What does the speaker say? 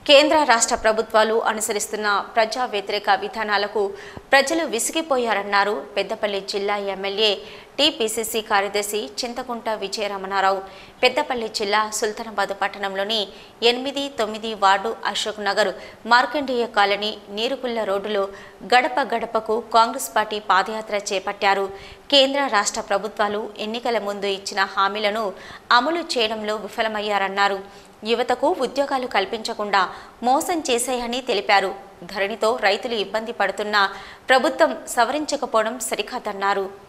కేంద్ర రాష్ట్ర ప్రభుత్వాలు అనుసరిస్తున్న ప్రజా వ్యతిరేక విధానాలకు ప్రజలు విసిగిపోయారన్నారు పెద్దపల్లి జిల్లా ఎమ్మెల్యే టీపీసీసీ కార్యదర్శి చింతకుంట విజయరమణారావు పెద్దపల్లి జిల్లా సుల్తానాబాద్ పట్టణంలోని ఎనిమిది తొమ్మిది వార్డు అశోక్ నగర్ మార్కండేయ కాలనీ నీరుగుల్ల రోడ్డులో గడప గడపకు కాంగ్రెస్ పార్టీ పాదయాత్ర చేపట్టారు కేంద్ర రాష్ట్ర ప్రభుత్వాలు ఎన్నికల ముందు ఇచ్చిన హామీలను అమలు చేయడంలో విఫలమయ్యారన్నారు యువతకు ఉద్యోగాలు కల్పించకుండా మోసం చేశాయని తెలిపారు ధరణితో రైతులు ఇబ్బంది పడుతున్నా ప్రభుత్వం సవరించకపోవడం సరికాదన్నారు